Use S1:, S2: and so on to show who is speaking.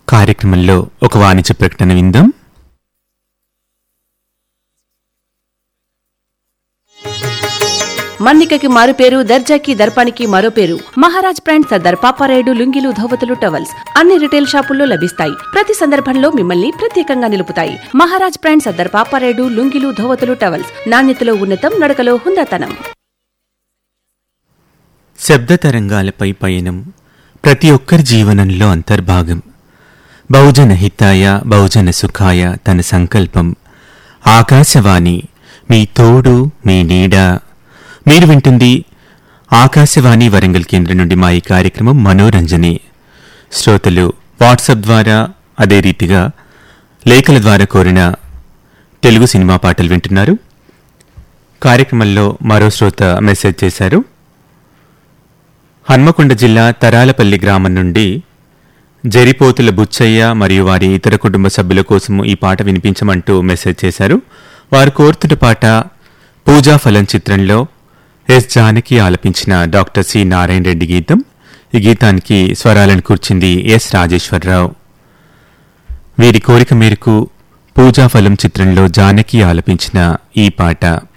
S1: కార్యక్రమంలో ఒక వాణిజ్య ప్రకటన విందాం
S2: మన్నికకి మారు పేరు దర్జాకి దర్పానికి మరో పేరు మహారాజ్ బ్రాండ్ సర్దార్ పాపారాయుడు లుంగిలు ధోవతులు టవల్స్ అన్ని రిటైల్ షాపుల్లో లభిస్తాయి ప్రతి సందర్భంలో మిమ్మల్ని ప్రత్యేకంగా నిలుపుతాయి మహారాజ్ బ్రాండ్ సర్దార్ పాపారాయుడు లుంగిలు ధోవతులు టవల్స్ నాణ్యతలో ఉన్నతం నడకలో హుందాతనం
S1: శబ్ద తరంగాలపై పయనం ప్రతి ఒక్కరి జీవనంలో అంతర్భాగం బహుజన హితాయ బహుజన సుఖాయ తన సంకల్పం ఆకాశవాణి మీ తోడు మీ నీడ మీరు వింటుంది ఆకాశవాణి వరంగల్ కేంద్రం నుండి మా ఈ కార్యక్రమం మనోరంజని శ్రోతలు వాట్సాప్ ద్వారా అదే రీతిగా లేఖల ద్వారా కోరిన తెలుగు సినిమా పాటలు వింటున్నారు కార్యక్రమంలో మరో శ్రోత మెసేజ్ చేశారు హన్మకొండ జిల్లా తరాలపల్లి గ్రామం నుండి జరిపోతుల బుచ్చయ్య మరియు వారి ఇతర కుటుంబ సభ్యుల కోసం ఈ పాట వినిపించమంటూ మెసేజ్ చేశారు వారు కోరుతున్న పాట పూజా ఫలం చిత్రంలో ఎస్ జానకి ఆలపించిన డాక్టర్ సి నారాయణ రెడ్డి గీతం ఈ గీతానికి స్వరాలను కూర్చింది ఎస్ రాజేశ్వరరావు వీరి కోరిక మేరకు పూజా ఫలం చిత్రంలో జానకి ఆలపించిన ఈ పాట